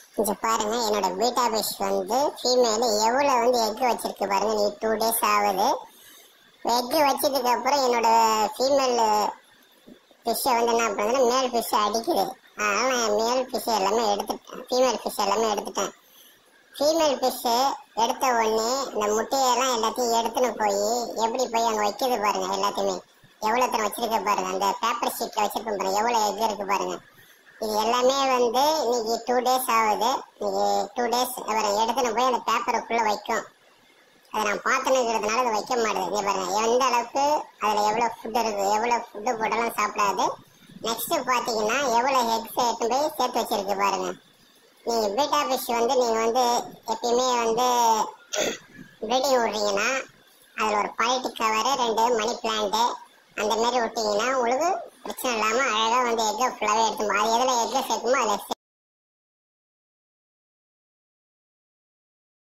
இங்க பாருங்க என்னோட பீட்டா ஃபிஷ் வந்து ஃபீமேல் எவ்வளோ வந்து எக் வச்சிருக்கு பாருங்க நீ டூ டேஸ் ஆகுது எக் வச்சதுக்கு அப்புறம் என்னோட ஃபீமேல் ஃபிஷ்ஷை வந்து என்ன பண்ணுதுன்னா மேல் ஃபிஷ்ஷை அடிக்குது அதனால நான் மேல் ஃபிஷ் எல்லாமே எடுத்துட்டேன் ஃபீமேல் ஃபிஷ் எல்லாமே எடுத்துட்டேன் ஃபீமேல் ஃபிஷ்ஷு எடுத்த உடனே இந்த முட்டையெல்லாம் எல்லாத்தையும் எடுத்துன்னு போய் எப்படி போய் அங்கே வைக்கிது பாருங்க எல்லாத்தையுமே எவ்வளோ தரம் வச்சிருக்க பாருங்க அந்த பேப்பர் ஷீட்டில் வச்சிருக்கோம் பாருங்க எவ்வளோ எக் இருக்கு பாருங்க இது எல்லாமே வந்து இன்னைக்கு டூ டேஸ் ஆகுது இன்னைக்கு டூ டேஸ் அப்புறம் எடுத்துன்னு போய் அந்த பேப்பருக்குள்ளே வைக்கும் அதை நான் பார்த்துனுங்கிறதுனால அதை வைக்க மாட்டேது இங்கே பாருங்க எந்த அளவுக்கு அதில் எவ்வளோ ஃபுட் இருக்கு எவ்வளோ ஃபுட்டு போட்டாலும் சாப்பிடாது நெக்ஸ்ட் பார்த்தீங்கன்னா எவ்வளோ எக்ஸ் எடுத்து போய் சேர்த்து வச்சிருக்கு பாருங்க நீங்கள் பீட்டா ஃபிஷ் வந்து நீங்கள் வந்து எப்பயுமே வந்து ப்ரீடிங் விட்றீங்கன்னா அதில் ஒரு பாலிட்டிக் கவரு ரெண்டு மணி பிளான்ட்டு அந்த மாதிரி விட்டீங்கன்னா உங்களுக்கு பிரச்சனை இல்லாமல் அழகாக வந்து எக்கை ஃபுல்லாகவே எடுத்து அது எதில் எக்கை சேர்க்குமோ அதில்